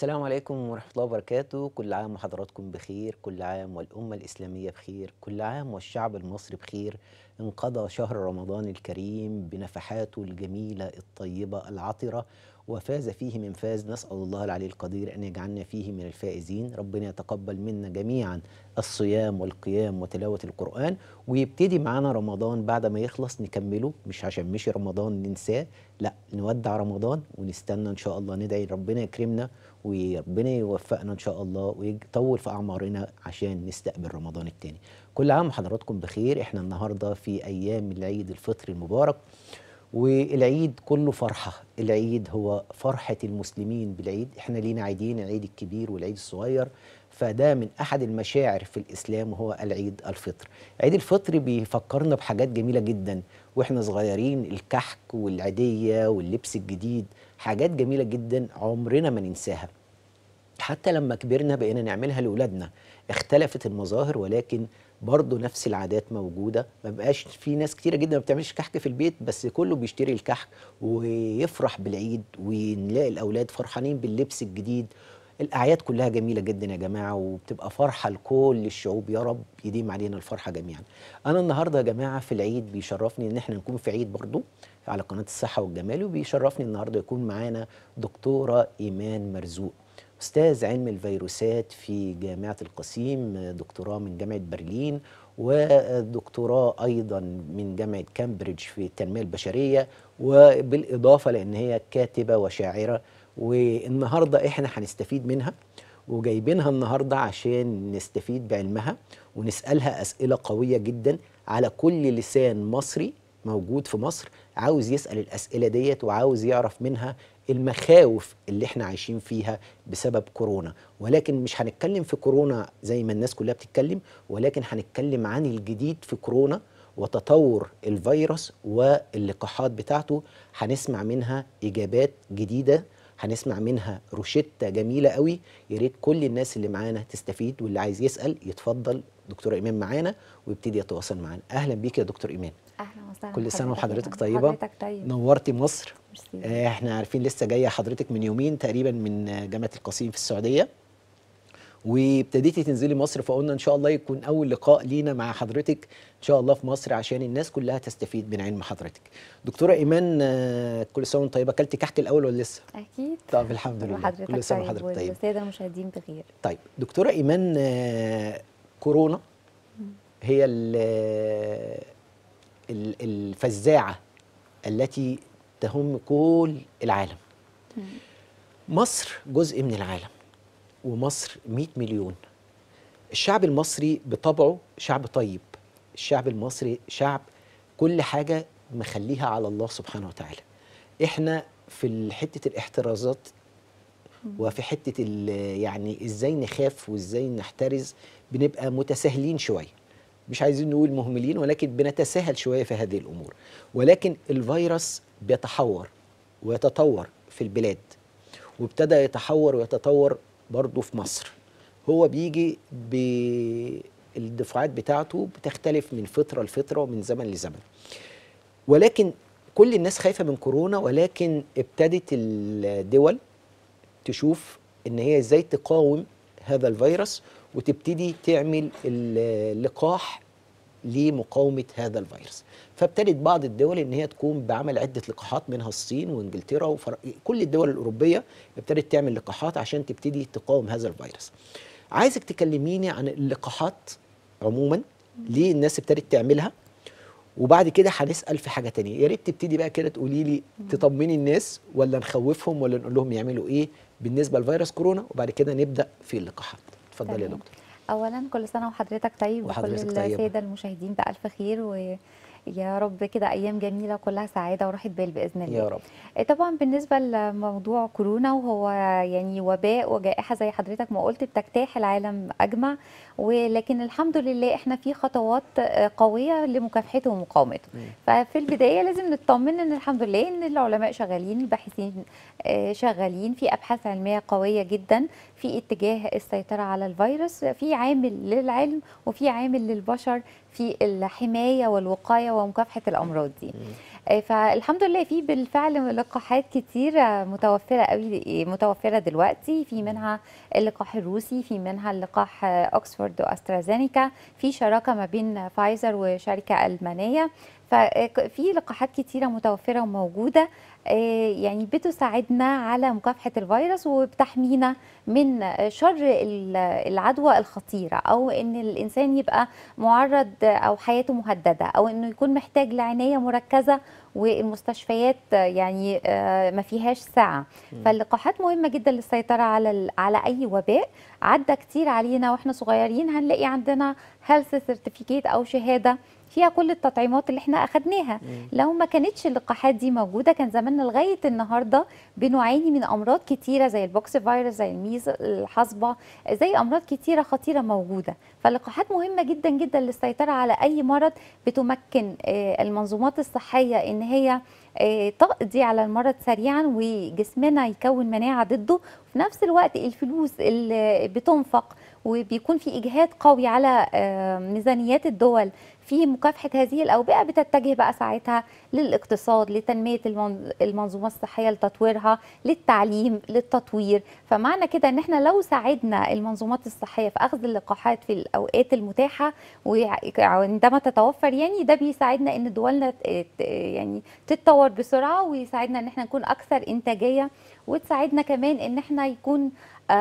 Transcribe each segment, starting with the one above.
السلام عليكم ورحمة الله وبركاته كل عام وحضراتكم بخير كل عام والأمة الإسلامية بخير كل عام والشعب المصري بخير انقضى شهر رمضان الكريم بنفحاته الجميلة الطيبة العطرة وفاز فيه من فاز نسأل الله العلي القدير أن يجعلنا فيه من الفائزين ربنا يتقبل منا جميعا الصيام والقيام وتلاوة القرآن ويبتدي معانا رمضان بعد ما يخلص نكمله مش عشان مشي رمضان ننساه لا نودع رمضان ونستنى إن شاء الله ندعي ربنا يكرمنا وربنا يوفقنا ان شاء الله ويطول في اعمارنا عشان نستقبل رمضان التاني كل عام وحضراتكم بخير احنا النهارده في ايام العيد الفطر المبارك والعيد كله فرحه العيد هو فرحه المسلمين بالعيد احنا لينا عيدين العيد الكبير والعيد الصغير فده من احد المشاعر في الاسلام وهو العيد الفطر عيد الفطر بيفكرنا بحاجات جميله جدا واحنا صغيرين الكحك والعيديه واللبس الجديد حاجات جميله جدا عمرنا ما ننساها حتى لما كبرنا بقينا نعملها لاولادنا اختلفت المظاهر ولكن برضه نفس العادات موجوده ما بقاش في ناس كتيره جدا ما بتعملش كحك في البيت بس كله بيشتري الكحك ويفرح بالعيد ونلاقي الاولاد فرحانين باللبس الجديد الاعياد كلها جميله جدا يا جماعه وبتبقى فرحه لكل الشعوب يا رب يديم علينا الفرحه جميعا انا النهارده يا جماعه في العيد بيشرفني ان احنا نكون في عيد برضو على قناه الصحه والجمال وبيشرفني النهارده يكون معانا دكتوره ايمان مرزوق استاذ علم الفيروسات في جامعه القصيم دكتوراه من جامعه برلين ودكتوراه ايضا من جامعه كامبريدج في التنميه البشريه وبالاضافه لان هي كاتبه وشاعره والنهارده احنا هنستفيد منها وجايبينها النهارده عشان نستفيد بعلمها ونسالها اسئله قويه جدا على كل لسان مصري موجود في مصر عاوز يسال الاسئله ديت وعاوز يعرف منها المخاوف اللي احنا عايشين فيها بسبب كورونا ولكن مش هنتكلم في كورونا زي ما الناس كلها بتتكلم ولكن هنتكلم عن الجديد في كورونا وتطور الفيروس واللقاحات بتاعته هنسمع منها اجابات جديده هنسمع منها روشتة جميلة قوي يا ريت كل الناس اللي معانا تستفيد واللي عايز يسأل يتفضل دكتورة إيمان معانا ويبتدي يتواصل معانا أهلا بيك يا دكتور إيمان اهلا وسهلا كل سنة بحضرتك وحضرتك يا طيبة حضرتك طيب نورتي مصر ميرسي. آه، احنا عارفين لسه جاية حضرتك من يومين تقريبا من آه، جامعة القصيم في السعودية وابتديتي تنزلي مصر فقلنا ان شاء الله يكون اول لقاء لينا مع حضرتك ان شاء الله في مصر عشان الناس كلها تستفيد من علم حضرتك دكتوره ايمان آه، كل سنه وانت طيبه اكلتي كحك الاول ولا لسه اكيد طب الحمد لله وحضرتك كل سنه طيب وحضرتك طيب والساده المشاهدين بخير طيب دكتورة إيمان آه، كورونا هي ال- ال- الفزاعة التي تهم كل العالم مصر جزء من العالم ومصر 100 مليون الشعب المصري بطبعه شعب طيب الشعب المصري شعب كل حاجة مخليها على الله سبحانه وتعالى احنا في حتة الاحترازات وفي حته ال- يعني ازاي نخاف وازاي نحترز بنبقى متساهلين شويه مش عايزين نقول مهملين ولكن بنتساهل شويه في هذه الامور ولكن الفيروس بيتحور ويتطور في البلاد وابتدى يتحور ويتطور برضه في مصر هو بيجي بالدفعات بتاعته بتختلف من فتره لفتره ومن زمن لزمن ولكن كل الناس خايفه من كورونا ولكن ابتدت الدول تشوف ان هي ازاي تقاوم هذا الفيروس وتبتدي تعمل اللقاح لمقاومه هذا الفيروس فابتدت بعض الدول ان هي تقوم بعمل عده لقاحات منها الصين وانجلترا وفر... كل الدول الاوروبيه ابتدت تعمل لقاحات عشان تبتدي تقاوم هذا الفيروس عايزك تكلميني عن اللقاحات عموما ليه الناس ابتدت تعملها وبعد كده هنسال في حاجه تانية يا ريت تبتدي بقى كده تقولي لي تطمني الناس ولا نخوفهم ولا نقول لهم يعملوا ايه بالنسبه لفيروس كورونا وبعد كده نبدا في اللقاحات اتفضلي يا تمام. دكتور اولا كل سنه وحضرتك طيب وحضرتك وكل طيبة. الساده المشاهدين بالف خير ويا رب كده ايام جميله كلها سعاده وراحه بال باذن الله يا رب طبعا بالنسبه لموضوع كورونا وهو يعني وباء وجائحه زي حضرتك ما قلت بتجتاح العالم اجمع ولكن الحمد لله احنا في خطوات قويه لمكافحته ومقاومته مم. ففي البدايه لازم نطمن ان الحمد لله ان العلماء شغالين الباحثين آه، شغالين في ابحاث علميه قويه جدا في اتجاه السيطره على الفيروس في عامل للعلم وفي عامل للبشر في الحمايه والوقايه ومكافحه الامراض دي آه، فالحمد لله في بالفعل لقاحات كتير متوفرة قوي متوفرة دلوقتي في منها اللقاح الروسي في منها اللقاح اوكسفورد واسترازينيكا في شراكة ما بين فايزر وشركة ألمانية ففي لقاحات كتيرة متوفرة وموجودة آه، يعني بتساعدنا على مكافحة الفيروس وبتحمينا من شر ال- العدوى الخطيرة أو إن الإنسان يبقى معرض أو حياته مهددة أو إنه يكون محتاج لعناية مركزة والمستشفيات يعني آه، ما فيهاش سعة فاللقاحات مهمة جدا للسيطرة على ال- على أي وباء عدى كتير علينا واحنا صغيرين هنلاقي عندنا هيلث سيرتيفيكيت أو شهادة فيها كل التطعيمات اللي احنا اخدناها لو ما كانتش اللقاحات دي موجوده كان زماننا لغايه النهارده بنعاني من امراض كتيره زي البوكس فيروس زي الميز الحصبه زي امراض كتيره خطيره موجوده فاللقاحات مهمه جدا جدا للسيطره على اي مرض بتمكن آه، المنظومات الصحيه ان هي آه، تقضي على المرض سريعا وجسمنا يكون مناعه ضده وفي نفس الوقت الفلوس اللي بتنفق وبيكون في اجهاد قوي على آه، ميزانيات الدول في مكافحه هذه الاوبئه بتتجه بقى ساعتها للاقتصاد لتنميه المن- المنظومه الصحيه لتطويرها للتعليم للتطوير فمعنى كده ان احنا لو ساعدنا المنظومات الصحيه في اخذ اللقاحات في الاوقات المتاحه وعندما تتوفر يعني ده بيساعدنا ان دولنا ت- ت- يعني تتطور بسرعه ويساعدنا ان احنا نكون اكثر انتاجيه وتساعدنا كمان ان احنا يكون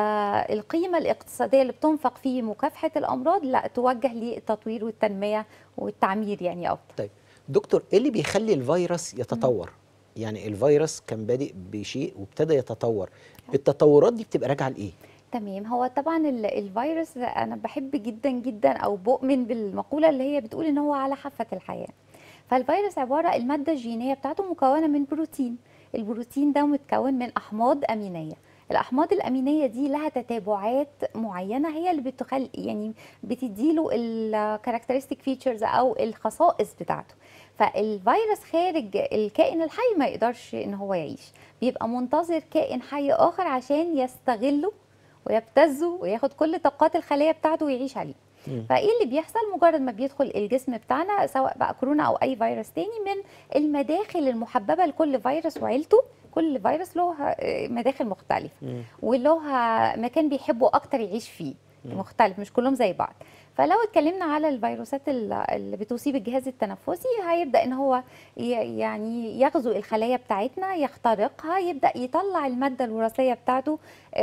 آه القيمه الاقتصاديه اللي بتنفق في مكافحه الامراض لا توجه للتطوير والتنميه والتعمير يعني افضل طيب دكتور ايه اللي بيخلي الفيروس يتطور يعني الفيروس كان بادئ بشيء وابتدى يتطور التطورات دي بتبقى راجعه لايه تمام هو طبعا ال- الفيروس انا بحب جدا جدا او بؤمن بالمقوله اللي هي بتقول ان هو على حافه الحياه فالفيروس عباره الماده الجينيه بتاعته مكونه من بروتين البروتين ده متكون من احماض امينيه الاحماض الامينيه دي لها تتابعات معينه هي اللي بتخل يعني بتديله الكاركترستيك فيتشرز او الخصائص بتاعته فالفيروس خارج الكائن الحي ما يقدرش ان هو يعيش بيبقى منتظر كائن حي اخر عشان يستغله ويبتزه وياخد كل طاقات الخليه بتاعته ويعيش عليه مم. فايه اللي بيحصل مجرد ما بيدخل الجسم بتاعنا سواء بقى كورونا او اي فيروس تاني من المداخل المحببه لكل فيروس وعيلته كل فيروس له آه، مداخل مختلفه مم. وله مكان بيحبه اكتر يعيش فيه مختلف مش كلهم زي بعض فلو اتكلمنا على الفيروسات ال- اللي بتصيب الجهاز التنفسي هيبدا ان هو ي- يعني يغزو الخلايا بتاعتنا يخترقها يبدا يطلع الماده الوراثيه بتاعته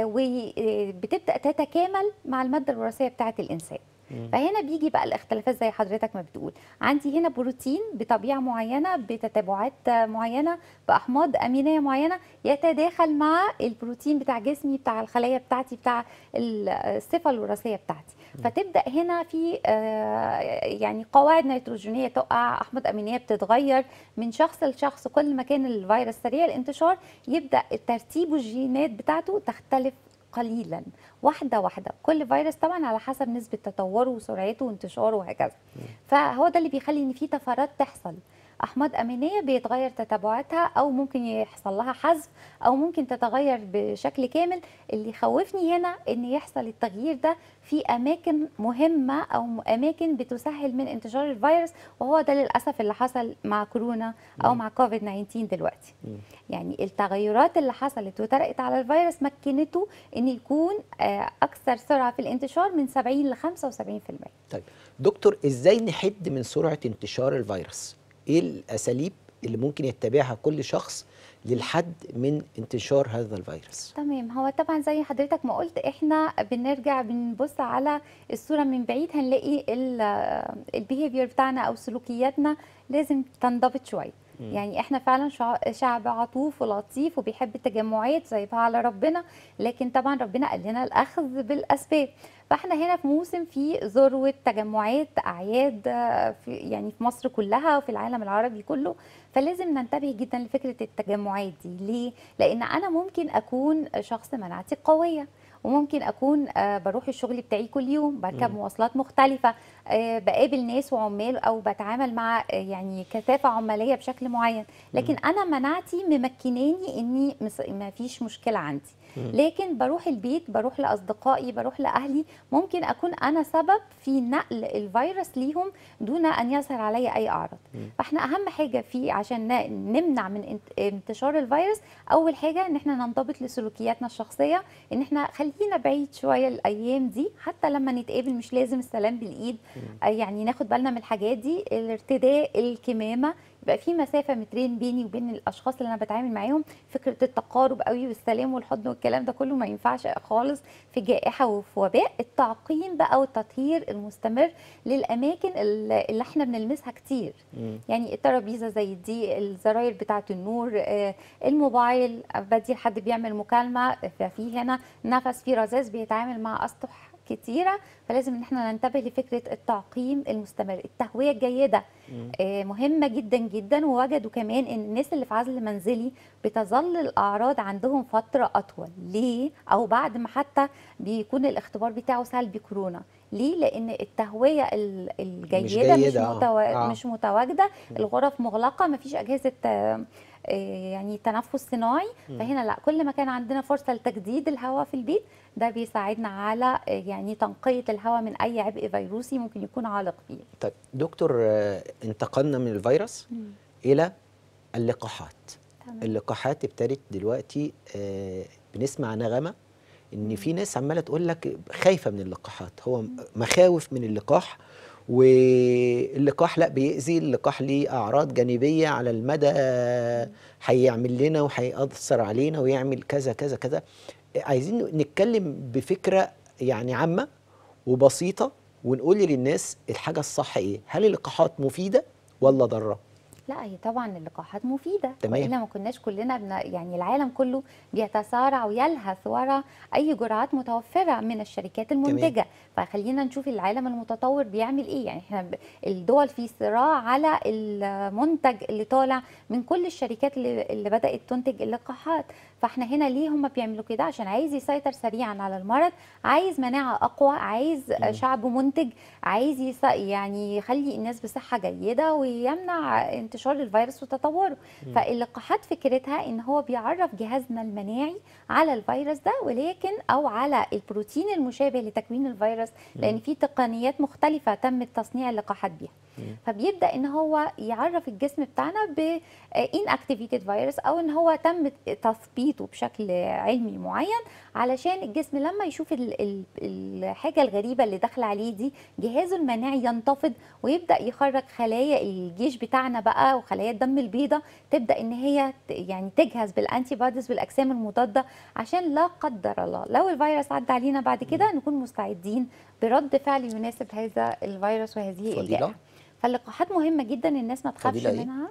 وبتبدا تتكامل مع الماده الوراثيه بتاعت الانسان مم. فهنا بيجي بقى الاختلافات زي حضرتك ما بتقول عندي هنا بروتين بطبيعه معينه بتتابعات معينه باحماض امينيه معينه يتداخل مع البروتين بتاع جسمي بتاع الخلايا بتاعتي بتاع ال- الصفه الوراثيه بتاعتي فتبدا هنا في آه، يعني قواعد نيتروجينيه تقع احماض امينيه بتتغير من شخص لشخص كل ما كان الفيروس سريع الانتشار يبدا ترتيب الجينات بتاعته تختلف قليلا واحده واحده كل فيروس طبعا على حسب نسبه تطوره وسرعته وانتشاره وهكذا فهو ده اللي بيخلي ان في طفرات تحصل احماض امينيه بيتغير تتابعاتها او ممكن يحصل لها حذف او ممكن تتغير بشكل كامل اللي يخوفني هنا ان يحصل التغيير ده في اماكن مهمه او اماكن بتسهل من انتشار الفيروس وهو ده للاسف اللي حصل مع كورونا او مع كوفيد 19 دلوقتي مم. يعني التغيرات اللي حصلت وطرقت على الفيروس مكنته ان يكون آه، اكثر سرعه في الانتشار من 70 ل 75% طيب دكتور ازاي نحد من سرعه انتشار الفيروس ايه الاساليب اللي ممكن يتبعها كل شخص للحد من انتشار هذا الفيروس تمام هو طبعا زي حضرتك ما قلت احنا بنرجع بنبص على الصوره من بعيد هنلاقي البيهيفير بتاعنا او سلوكياتنا لازم تنضبط شويه مم. يعني احنا فعلا شع- شعب عطوف ولطيف وبيحب التجمعات زي على ربنا لكن طبعا ربنا قال لنا الاخذ بالاسباب فاحنا هنا في موسم فيه ذروه تجمعات اعياد آه، في يعني في مصر كلها وفي العالم العربي كله فلازم ننتبه جدا لفكره التجمعات دي ليه لان انا ممكن اكون شخص مناعتي قويه وممكن اكون آه، بروح الشغل بتاعي كل يوم بركب مم. مواصلات مختلفه آه، بقابل ناس وعمال او بتعامل مع آه، يعني كثافه عماليه بشكل معين لكن انا مناعتي ممكناني اني مس- ما فيش مشكله عندي مم. لكن بروح البيت بروح لاصدقائي بروح لاهلي ممكن اكون انا سبب في نقل الفيروس ليهم دون ان يظهر علي اي اعراض مم. فاحنا اهم حاجه في عشان ن- نمنع من انت- انتشار الفيروس اول حاجه ان احنا ننضبط لسلوكياتنا الشخصيه ان احنا خلينا بعيد شويه الايام دي حتى لما نتقابل مش لازم السلام بالايد آه، يعني ناخد بالنا من الحاجات دي الارتداء الكمامه يبقى في مسافه مترين بيني وبين الاشخاص اللي انا بتعامل معاهم فكره التقارب قوي والسلام والحضن والكلام ده كله ما ينفعش خالص في جائحه وفي وباء التعقيم بقى والتطهير المستمر للاماكن اللي اللي احنا بنلمسها كتير مم. يعني الترابيزه زي دي الزراير بتاعه النور آه، الموبايل بدي حد بيعمل مكالمه ففي هنا نفس في رذاذ بيتعامل مع اسطح كتيره فلازم ان احنا ننتبه لفكره التعقيم المستمر التهويه الجيده مم. آه، مهمه جدا جدا ووجدوا كمان ان الناس اللي في عزل منزلي بتظل الاعراض عندهم فتره اطول ليه او بعد ما حتى بيكون الاختبار بتاعه سلبي كورونا ليه لان التهويه ال- الجيده مش, جيدة، آه. متوا... آه. مش متواجده الغرف مغلقه مفيش اجهزه آه، آه، يعني تنفس صناعي مم. فهنا لا كل ما كان عندنا فرصه لتجديد الهواء في البيت ده بيساعدنا على آه، يعني تنقيه الهواء من اي عبء فيروسي ممكن يكون عالق فيه طيب دكتور آه، انتقلنا من الفيروس الى اللقاحات تمام. اللقاحات ابتدت دلوقتي آه، بنسمع نغمه ان في ناس عماله تقول لك خايفه من اللقاحات هو مخاوف من اللقاح واللقاح لا بيأذي اللقاح ليه اعراض جانبيه على المدى آه، هيعمل لنا وهيأثر علينا ويعمل كذا كذا كذا عايزين نتكلم بفكره يعني عامه وبسيطه ونقول للناس الحاجه الصح ايه هل اللقاحات مفيده ولا ضاره لا هي طبعا اللقاحات مفيده تمام. والا ما كناش كلنا بن... يعني العالم كله بيتسارع ويلهث ورا اي جرعات متوفره من الشركات المنتجه فخلينا نشوف العالم المتطور بيعمل ايه يعني احنا ب... الدول في صراع على المنتج اللي طالع من كل الشركات اللي, اللي بدات تنتج اللقاحات فاحنا هنا ليه هم بيعملوا كده عشان عايز يسيطر سريعا على المرض عايز مناعه اقوى عايز مم. شعب منتج عايز يس... يعني يخلي الناس بصحه جيده ويمنع انتشار الفيروس وتطوره مم. فاللقاحات فكرتها ان هو بيعرف جهازنا المناعي على الفيروس ده ولكن او على البروتين المشابه لتكوين الفيروس لان في تقنيات مختلفه تم تصنيع اللقاحات بيها مم. فبيبدا ان هو يعرف الجسم بتاعنا ب inactivated فيروس او ان هو تم تثبيته بشكل علمي معين علشان الجسم لما يشوف ال- ال- الحاجه الغريبه اللي داخله عليه دي جهازه المناعي ينتفض ويبدا يخرج خلايا الجيش بتاعنا بقى وخلايا الدم البيضاء تبدا ان هي ت- يعني تجهز بالانتي بوديز بالاجسام المضاده عشان لا قدر الله لو الفيروس عدى علينا بعد كده نكون مستعدين برد فعل يناسب هذا الفيروس وهذه فضيلة؟ الجائحه فاللقاحات مهمه جدا الناس ما تخافش فضيلة إيه؟ منها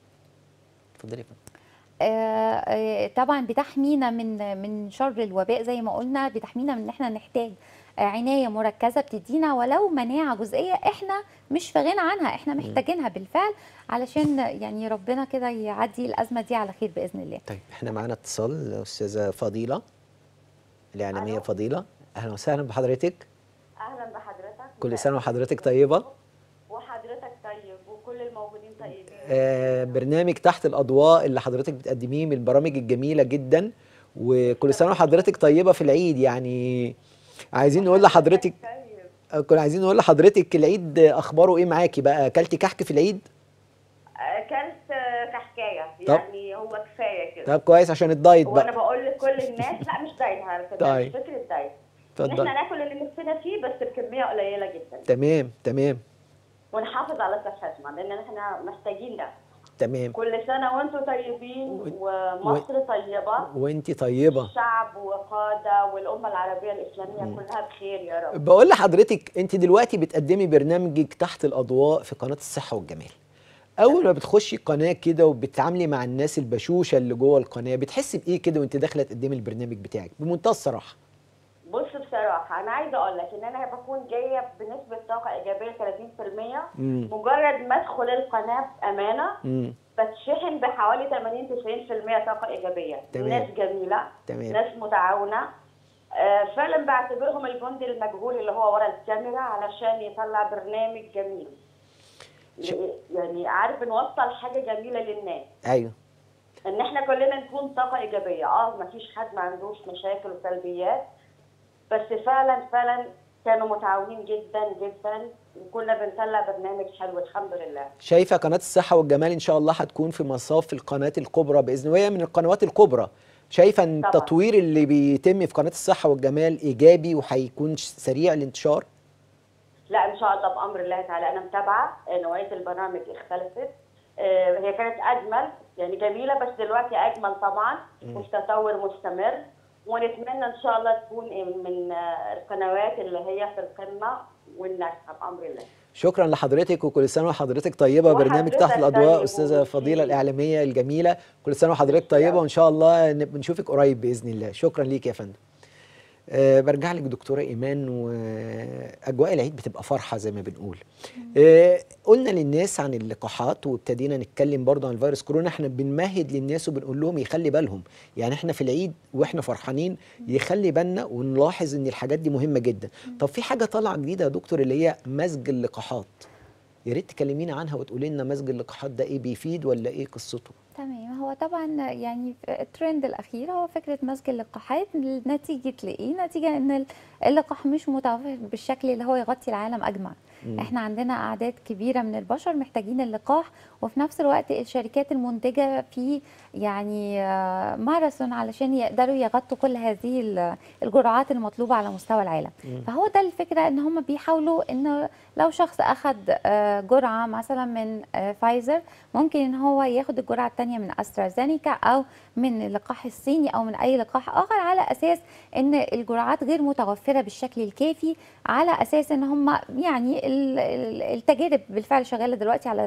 اتفضلي يا فندم. آه، آه، طبعا بتحمينا من من شر الوباء زي ما قلنا بتحمينا من ان احنا نحتاج آه، عنايه مركزه بتدينا ولو مناعه جزئيه احنا مش في غنى عنها احنا محتاجينها بالفعل علشان يعني ربنا كده يعدي الازمه دي على خير باذن الله طيب احنا معانا اتصال استاذه فضيله الاعلاميه ألو. فضيله اهلا وسهلا بحضرتك اهلا بحضرتك كل سنه وحضرتك طيبه وحضرتك طيب وكل الموجودين طيبين آه برنامج تحت الاضواء اللي حضرتك بتقدميه من البرامج الجميله جدا وكل سنه وحضرتك طيبه في العيد يعني عايزين نقول لحضرتك طيب آه، كنا عايزين نقول لحضرتك العيد اخباره ايه معاكي بقى اكلتي كحك في العيد اكلت آه، كحكايه طب. يعني هو كفايه كده طب كويس عشان الدايت وانا بقى بقول لكل الناس لا مش دايت على فكره طيب. مش فكره دايت ان احنا اتفضل ناكل اللي نفسنا فيه بس بكميه قليله جدا تمام تمام ونحافظ على صحتنا لان احنا محتاجين ده تمام كل سنه وانتم طيبين و- ومصر طيبه وانتي طيبه الشعب وقاده والامه العربيه الاسلاميه كلها بخير يا رب بقول لحضرتك انت دلوقتي بتقدمي برنامجك تحت الاضواء في قناه الصحه والجمال اول ما بتخشي القناه كده وبتتعاملي مع الناس البشوشه اللي جوه القناه بتحسي بايه كده وانت داخله تقدمي البرنامج بتاعك بمنتهى الصراحه بص بصراحة أنا عايزة أقول لك إن أنا بكون جاية بنسبة طاقة إيجابية 30% امم مجرد ما أدخل القناة بأمانة امم بتشحن بحوالي 80 90% طاقة إيجابية تمام. ناس جميلة تمام ناس متعاونة آه، فعلا بعتبرهم الجندي المجهول اللي هو ورا الكاميرا علشان يطلع برنامج جميل ش- يعني عارف نوصل حاجه جميله للناس ايوه ان احنا كلنا نكون طاقه ايجابيه اه مفيش حد ما عندوش مشاكل وسلبيات بس فعلا فعلا كانوا متعاونين جدا جدا وكنا بنطلع برنامج حلو الحمد لله شايفه قناه الصحه والجمال ان شاء الله هتكون في مصاف القناه الكبرى باذن الله وهي من القنوات الكبرى شايفه ان طبعاً. التطوير اللي بيتم في قناه الصحه والجمال ايجابي وهيكون ش- سريع الانتشار لا ان شاء الله بامر الله تعالى انا متابعه آه، نوعيه البرامج اختلفت آه، هي كانت اجمل يعني جميله بس دلوقتي اجمل طبعا وفي تطور مستمر ونتمنى ان شاء الله تكون من آه، القنوات اللي هي في القمه والناجحه بامر الله شكرا لحضرتك وكل سنه وحضرتك طيبه برنامج تحت وحضرتك الاضواء طيب استاذه وميرسي. فضيله الاعلاميه الجميله كل سنه وحضرتك ميرسي طيبه أوي. وان شاء الله نبقى نشوفك قريب باذن الله شكرا ليك يا فندم أه برجع لك دكتوره ايمان واجواء العيد بتبقى فرحه زي ما بنقول أه قلنا للناس عن اللقاحات وابتدينا نتكلم برضه عن فيروس كورونا احنا بنمهد للناس وبنقول لهم يخلي بالهم يعني احنا في العيد واحنا فرحانين يخلي بالنا ونلاحظ ان الحاجات دي مهمه جدا طب في حاجه طالعه جديده يا دكتور اللي هي مزج اللقاحات يا ريت تكلمينا عنها وتقولي لنا مزج اللقاحات ده ايه بيفيد ولا ايه قصته تمام هو طبعا يعني في الترند الاخير هو فكره مزج اللقاحات نتيجه لايه نتيجه ان ال- اللقاح مش متوفر بالشكل اللي هو يغطي العالم اجمع مم. احنا عندنا اعداد كبيره من البشر محتاجين اللقاح وفي نفس الوقت الشركات المنتجه في يعني آه، ماراثون علشان يقدروا يغطوا كل هذه ال- الجرعات المطلوبه على مستوى العالم مم. فهو ده الفكره ان هم بيحاولوا ان لو شخص اخذ آه، جرعه مثلا من آه، فايزر ممكن ان هو ياخد الجرعه الثانيه من استرازينيكا او من اللقاح الصيني او من اي لقاح اخر على اساس ان الجرعات غير متوفره بالشكل الكافي على اساس ان هم يعني ال- ال- التجارب بالفعل شغاله دلوقتي على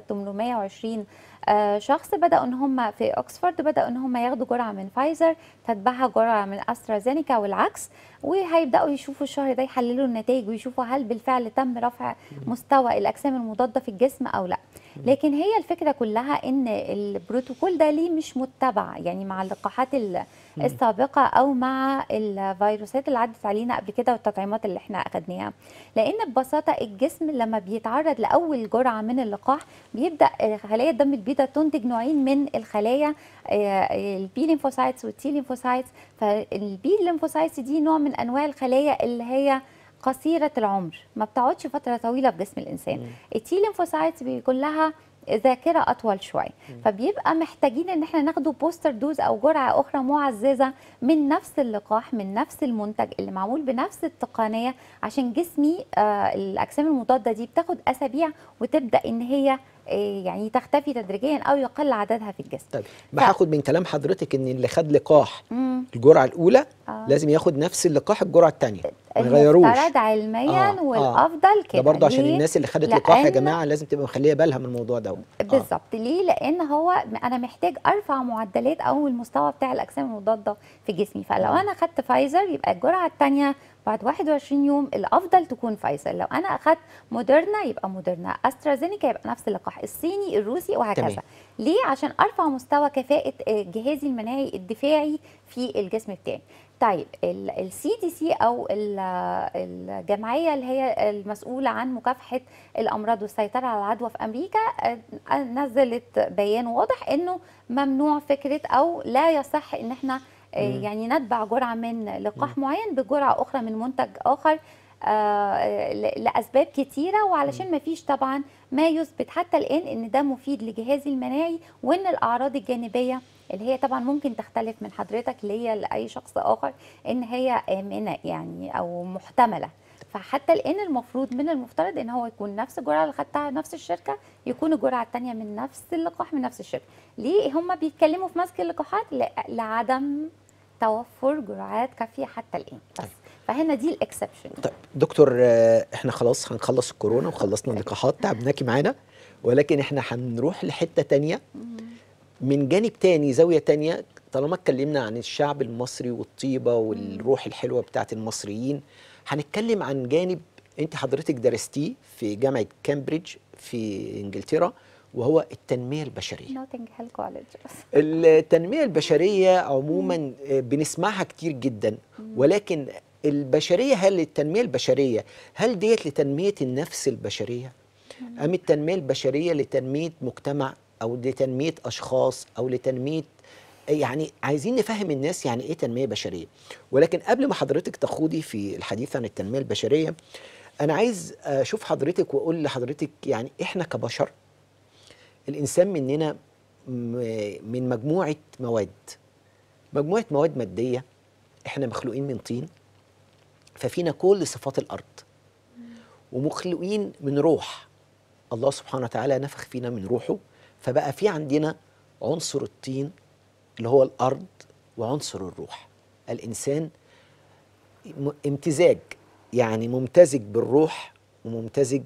820 آه، شخص بداوا ان هم في اوكسفورد بداوا ان هم ياخدوا جرعه من فايزر تتبعها جرعه من استرازينيكا والعكس وهيبداوا يشوفوا الشهر ده يحللوا النتائج ويشوفوا هل بالفعل تم رفع مستوى الاجسام المضاده في الجسم او لا لكن هي الفكره كلها ان البروتوكول ده ليه مش متبع يعني مع اللقاحات ال- السابقه او مع الفيروسات اللي عدت علينا قبل كده والتطعيمات اللي احنا اخدناها لان ببساطه الجسم لما بيتعرض لاول جرعه من اللقاح بيبدا خلايا الدم البيضاء تنتج نوعين من الخلايا آه، البي ليمفوسايتس والتي ليمفوسايتس فالبي ليمفوسايتس دي نوع من انواع الخلايا اللي هي قصيره العمر ما بتقعدش فتره طويله في جسم الانسان التي ليمفوسايتس بيكون لها ذاكره اطول شويه فبيبقى محتاجين ان احنا ناخده بوستر دوز او جرعه اخرى معززه من نفس اللقاح من نفس المنتج اللي معمول بنفس التقنيه عشان جسمي آه الاجسام المضاده دي بتاخد اسابيع وتبدا ان هي آه يعني تختفي تدريجيا او يقل عددها في الجسم طيب ما هاخد من كلام حضرتك ان اللي خد لقاح مم. الجرعه الاولى آه. لازم ياخد نفس اللقاح الجرعه الثانيه ما يغيروش المفترض علميا آه، آه. والافضل كده ده برضه عشان ليه؟ الناس اللي خدت لقاح يا لأن- جماعه لازم تبقى مخليه بالها من الموضوع ده بالظبط ليه لان هو انا محتاج ارفع معدلات او المستوى بتاع الاجسام المضاده في جسمي فلو آه. انا خدت فايزر يبقى الجرعه الثانيه بعد 21 يوم الافضل تكون فايزر لو انا اخدت موديرنا يبقى موديرنا استرازينيكا يبقى نفس اللقاح الصيني الروسي وهكذا تمام. ليه عشان ارفع مستوى كفاءه آه، جهازي المناعي الدفاعي في الجسم بتاعي طيب السي دي سي او ال- الجمعيه اللي هي المسؤوله عن مكافحه الامراض والسيطره على العدوى في امريكا آه، نزلت بيان واضح انه ممنوع فكره او لا يصح ان احنا آه، مم. يعني نتبع جرعه من لقاح معين بجرعه اخرى من منتج اخر آه، ل- لاسباب كتيره وعلشان ما فيش طبعا ما يثبت حتى الان ان ده مفيد لجهازي المناعي وان الاعراض الجانبيه اللي هي طبعا ممكن تختلف من حضرتك ليا لاي شخص اخر ان هي امنه يعني او محتمله فحتى الان المفروض من المفترض ان هو يكون نفس الجرعه اللي خدتها نفس الشركه يكون الجرعه الثانيه من نفس اللقاح من نفس الشركه ليه هم بيتكلموا في مسك اللقاحات ل- لعدم توفر جرعات كافيه حتى الان بس طيب. فهنا دي الاكسبشن طيب دكتور آه، احنا خلاص هنخلص الكورونا وخلصنا اللقاحات تعبناكي معانا ولكن احنا هنروح لحته تانية من جانب تاني زاويه تانية طالما اتكلمنا عن الشعب المصري والطيبه والروح الحلوه بتاعت المصريين هنتكلم عن جانب انت حضرتك درستيه في جامعه كامبريدج في انجلترا وهو التنميه البشريه نوتنج هيل كولج التنمية البشرية عموما آه، بنسمعها كتير جدا ولكن البشريه هل التنميه البشريه هل ديت لتنميه النفس البشريه ام التنميه البشريه لتنميه مجتمع او لتنميه اشخاص او لتنميه يعني عايزين نفهم الناس يعني ايه تنميه بشريه ولكن قبل ما حضرتك تخوضي في الحديث عن التنميه البشريه انا عايز اشوف حضرتك واقول لحضرتك يعني احنا كبشر الانسان مننا م- من مجموعه مواد مجموعه مواد ماديه احنا مخلوقين من طين ففينا كل صفات الارض ومخلوقين من روح الله سبحانه وتعالى نفخ فينا من روحه فبقى في عندنا عنصر الطين اللي هو الارض وعنصر الروح الانسان م- امتزاج يعني ممتزج بالروح وممتزج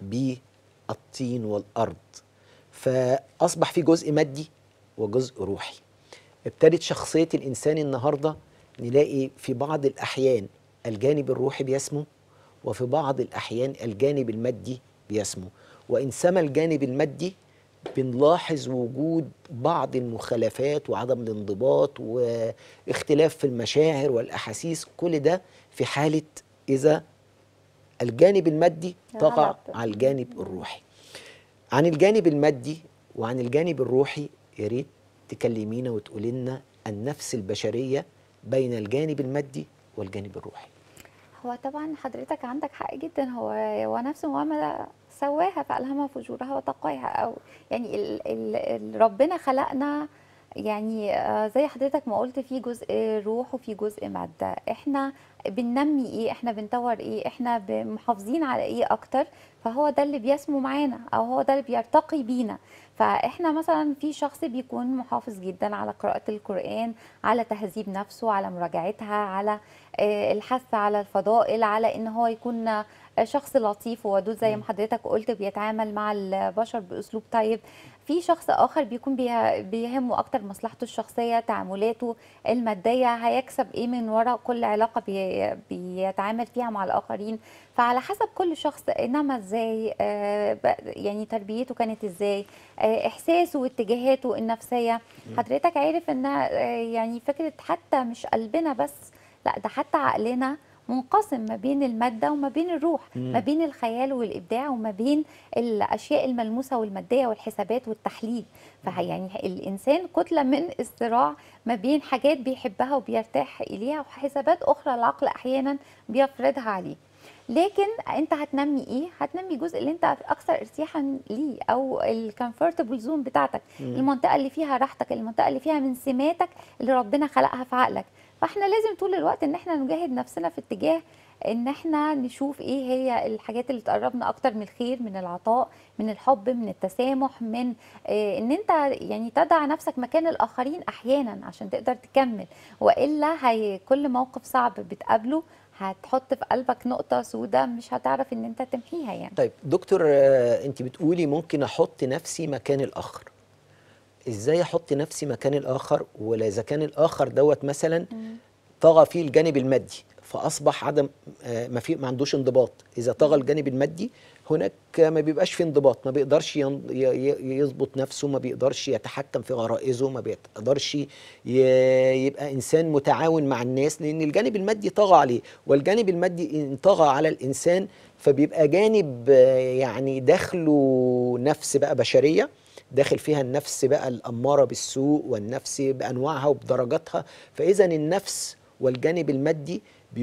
بالطين والارض فاصبح في جزء مادي وجزء روحي ابتدت شخصيه الانسان النهارده نلاقي في بعض الاحيان الجانب الروحي بيسمو وفي بعض الاحيان الجانب المادي بيسمو وان سما الجانب المادي بنلاحظ وجود بعض المخالفات وعدم الانضباط واختلاف في المشاعر والاحاسيس كل ده في حاله اذا الجانب المادي طغى غلط. على الجانب الروحي عن الجانب المادي وعن الجانب الروحي يا ريت تكلمينا وتقولي لنا النفس البشريه بين الجانب المادي والجانب الروحي هو طبعا حضرتك عندك حق جدا هو هو نفس المعامله سواها فألهمها فجورها وتقواها او يعني ال ال ال ربنا خلقنا يعني آه، زي حضرتك ما قلت في جزء روح وفي جزء ماده احنا بننمي ايه احنا بنطور ايه احنا ب- محافظين على ايه اكتر فهو ده اللي بيسمو معانا او هو ده اللي بيرتقي بينا فاحنا مثلا في شخص بيكون محافظ جدا على قراءة القرآن على تهذيب نفسه على مراجعتها على آه، الحث على الفضائل على ان هو يكون آه، شخص لطيف وودود زي ما حضرتك قلت بيتعامل مع البشر باسلوب طيب في شخص اخر بيكون بيه- بيهمه اكتر مصلحته الشخصيه تعاملاته الماديه هيكسب ايه من وراء كل علاقه بي بيتعامل فيها مع الاخرين فعلى حسب كل شخص نما ازاي آه، ب- يعني تربيته كانت ازاي آه، احساسه واتجاهاته النفسيه حضرتك عارف ان آه، يعني فكره حتى مش قلبنا بس لا ده حتى عقلنا منقسم ما بين المادة وما بين الروح ما بين الخيال والإبداع وما بين الأشياء الملموسة والمادية والحسابات والتحليل فيعني الإنسان كتلة من الصراع ما بين حاجات بيحبها وبيرتاح إليها وحسابات أخرى العقل أحيانا بيفرضها عليه لكن انت هتنمي ايه هتنمي الجزء اللي انت اكثر ارتياحا ليه او الكمفورتبل زون بتاعتك المنطقه اللي فيها راحتك المنطقه اللي فيها من سماتك اللي ربنا خلقها في عقلك فاحنا لازم طول الوقت ان احنا نجاهد نفسنا في اتجاه ان احنا نشوف ايه هي الحاجات اللي تقربنا اكتر من الخير من العطاء من الحب من التسامح من آه ان انت يعني تضع نفسك مكان الاخرين احيانا عشان تقدر تكمل والا هي كل موقف صعب بتقابله هتحط في قلبك نقطة سوداء مش هتعرف ان انت تمحيها يعني طيب دكتور آه، انت بتقولي ممكن احط نفسي مكان الاخر ازاي احط نفسي مكان الاخر ولا اذا كان الاخر دوت مثلا طغى فيه الجانب المادي فاصبح عدم آه، ما في ما عندوش انضباط اذا طغى الجانب المادي هناك ما بيبقاش في انضباط ما بيقدرش ين- ي- ي- يظبط نفسه ما بيقدرش يتحكم في غرائزه ما بيقدرش ي- يبقى انسان متعاون مع الناس لان الجانب المادي طغى عليه والجانب المادي ان طغى على الانسان فبيبقى جانب آه، يعني داخله نفس بقى بشريه داخل فيها النفس بقى الاماره بالسوء والنفس بانواعها وبدرجاتها فاذا النفس والجانب المادي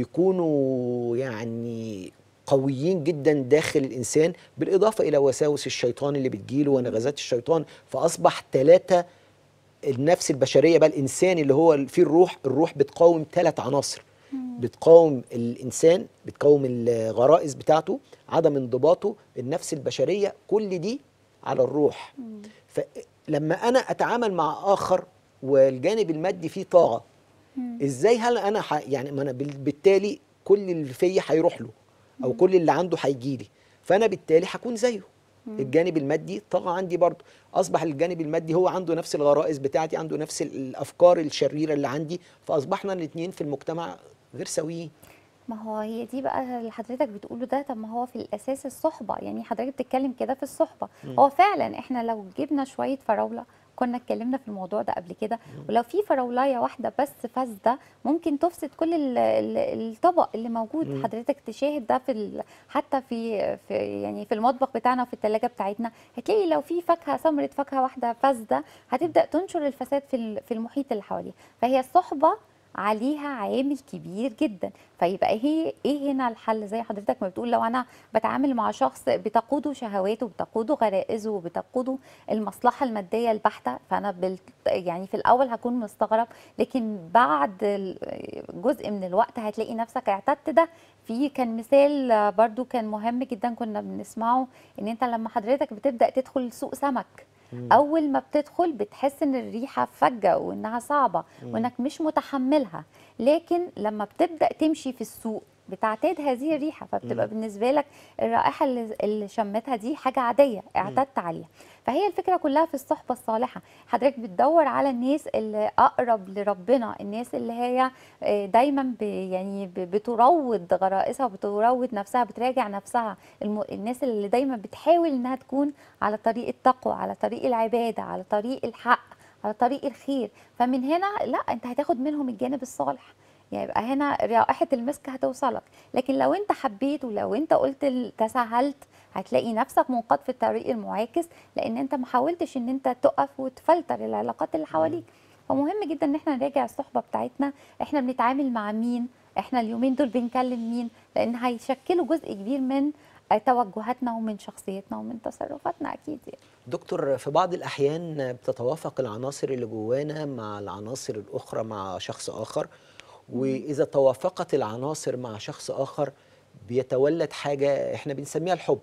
بيكونوا يعني قويين جدا داخل الانسان بالاضافه الى وساوس الشيطان اللي بتجيله ونغزات الشيطان فاصبح ثلاثه النفس البشريه بقى الانسان اللي هو فيه الروح الروح بتقاوم ثلاث عناصر بتقاوم الانسان بتقاوم الغرائز بتاعته عدم انضباطه النفس البشريه كل دي على الروح فلما انا اتعامل مع اخر والجانب المادي فيه طاقه ازاي هل انا ح... يعني ما انا بال- بالتالي كل اللي فيا هيروح له او كل اللي عنده هيجي لي فانا بالتالي هكون زيه الجانب المادي طغى عندي برضه اصبح الجانب المادي هو عنده نفس الغرائز بتاعتي عنده نفس ال- الافكار الشريره اللي عندي فاصبحنا الاثنين في المجتمع غير سويين ما هو هي دي بقى اللي حضرتك بتقوله ده طب ما هو في الاساس الصحبه يعني حضرتك بتتكلم كده في الصحبه هو فعلا احنا لو جبنا شويه فراوله كنا اتكلمنا في الموضوع ده قبل كده ولو في فراولايه واحده بس فاسده ممكن تفسد كل ال- ال- الطبق اللي موجود مم. حضرتك تشاهد ده في ال- حتى في, في يعني في المطبخ بتاعنا وفي الثلاجه بتاعتنا هتلاقي لو في فاكهه ثمره فاكهه واحده فاسده هتبدا تنشر الفساد في ال- في المحيط اللي حواليها فهي الصحبه عليها عامل كبير جدا فيبقى هي ايه هنا الحل زي حضرتك ما بتقول لو انا بتعامل مع شخص بتقوده شهواته بتقوده غرائزه وبتقوده المصلحه الماديه البحته فانا بال يعني في الاول هكون مستغرب لكن بعد ال- جزء من الوقت هتلاقي نفسك اعتدت ده في كان مثال آه، برضو كان مهم جدا كنا بنسمعه ان انت لما حضرتك بتبدا تدخل سوق سمك اول ما بتدخل بتحس ان الريحه فجه وانها صعبه وانك مش متحملها لكن لما بتبدا تمشي في السوق بتعتاد هذه الريحه فبتبقى بالنسبه لك الرائحه اللي اللي شمتها دي حاجه عاديه اعتدت عليها فهي الفكره كلها في الصحبه الصالحه حضرتك بتدور على الناس اللي اقرب لربنا الناس اللي هي آه، دايما ب يعني ب- بتروض غرائزها وبتروض نفسها بتراجع نفسها الم... الناس اللي دايما بتحاول انها تكون على طريق التقوى على طريق العباده على طريق الحق على طريق الخير فمن هنا لا انت هتاخد منهم الجانب الصالح يعني يبقى هنا رائحه المسك هتوصلك لكن لو انت حبيت ولو انت قلت ال- تساهلت هتلاقي نفسك منقاد في الطريق المعاكس لان انت ما حاولتش ان انت تقف وتفلتر العلاقات اللي حواليك فمهم جدا ان احنا نراجع الصحبه بتاعتنا احنا بنتعامل مع مين احنا اليومين دول بنكلم مين لان هيشكلوا جزء كبير من آه، توجهاتنا ومن شخصيتنا ومن تصرفاتنا اكيد يعني. دكتور في بعض الأحيان بتتوافق العناصر اللي جوانا مع العناصر الأخرى مع شخص آخر وإذا توافقت العناصر مع شخص آخر بيتولد حاجة إحنا بنسميها الحب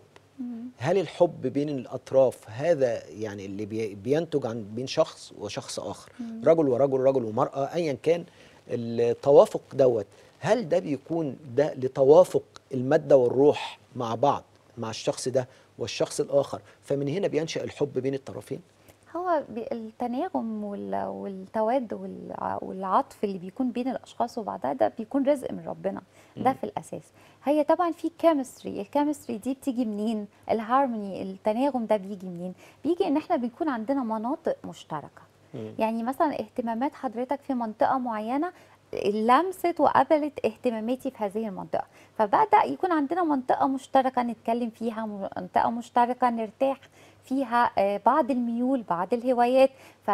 هل الحب بين الأطراف هذا يعني اللي بي- بينتج عن بين شخص وشخص آخر رجل ورجل رجل ومرأة أيا كان التوافق دوت هل ده بيكون ده لتوافق المادة والروح مع بعض مع الشخص ده والشخص الآخر فمن هنا بينشأ الحب بين الطرفين هو بي- التناغم وال- والتواد والع- والعطف اللي بيكون بين الاشخاص وبعضها ده بيكون رزق من ربنا ده في الاساس هي طبعا في كيمستري الكيمستري دي بتيجي منين الهارموني التناغم ده بيجي منين بيجي ان احنا بنكون عندنا مناطق مشتركه مم. يعني مثلا اهتمامات حضرتك في منطقه معينه لمست وقبلت اهتماماتي في هذه المنطقه فبدا يكون عندنا منطقه مشتركه نتكلم فيها منطقه مشتركه نرتاح فيها آه، بعض الميول بعض الهوايات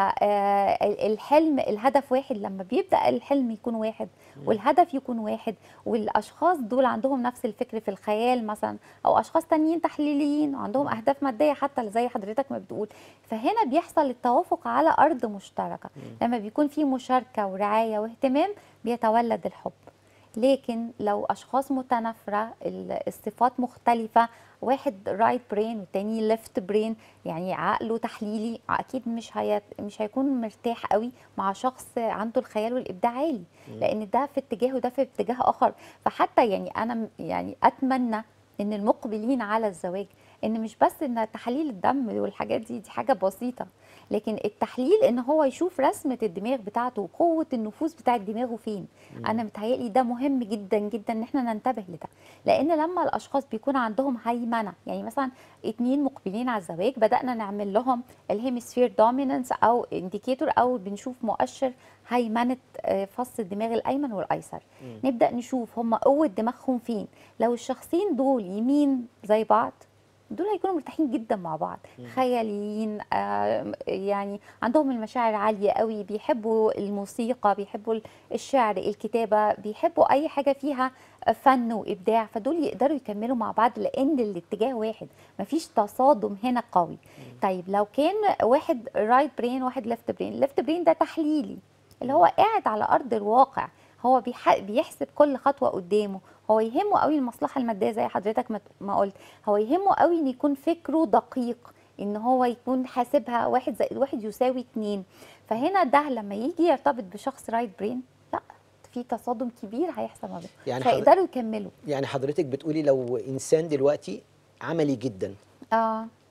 فالحلم الهدف واحد لما بيبدا الحلم يكون واحد والهدف يكون واحد والاشخاص دول عندهم نفس الفكر في الخيال مثلا او اشخاص تانيين تحليليين وعندهم اهداف ماديه حتى زي حضرتك ما بتقول فهنا بيحصل التوافق على ارض مشتركه لما بيكون في مشاركه ورعايه واهتمام بيتولد الحب لكن لو اشخاص متنافره ال- الصفات مختلفه واحد رايت برين والتاني ليفت برين يعني عقله تحليلي اكيد مش هي مش هيكون مرتاح قوي مع شخص عنده الخيال والابداع عالي لان ده في اتجاه وده في اتجاه اخر فحتى يعني انا م- يعني اتمنى ان المقبلين على الزواج ان مش بس ان تحاليل الدم والحاجات دي دي حاجه بسيطه لكن التحليل ان هو يشوف رسمه الدماغ بتاعته وقوه النفوذ بتاعت دماغه فين انا متهيألي ده مهم جدا جدا ان احنا ننتبه لده لان لما الاشخاص بيكون عندهم هيمنه يعني مثلا اتنين مقبلين على الزواج بدانا نعمل لهم الهيمسفير دومينانس او انديكيتور او بنشوف مؤشر هيمنه آه، فص الدماغ الايمن والايسر نبدا نشوف هم قوه دماغهم فين لو الشخصين دول يمين زي بعض دول هيكونوا مرتاحين جدا مع بعض خياليين آه يعني عندهم المشاعر عالية قوي بيحبوا الموسيقى بيحبوا الشعر الكتابة بيحبوا أي حاجة فيها فن وإبداع فدول يقدروا يكملوا مع بعض لأن الاتجاه واحد مفيش تصادم هنا قوي طيب لو كان واحد رايت برين واحد ليفت برين ليفت برين ده تحليلي اللي هو قاعد على أرض الواقع هو بيح- بيحسب كل خطوة قدامه هو يهمه قوي المصلحة المادية زي حضرتك ما- ما قلت هو يهمه قوي ان يكون فكره دقيق ان هو يكون حاسبها واحد زائد واحد يساوي اتنين فهنا ده لما يجي يرتبط بشخص رايت برين لا في تصادم كبير هيحصل ما بينهم يعني حضر- فيقدروا يكملوا يعني حضرتك بتقولي لو إنسان دلوقتي عملي جدا اه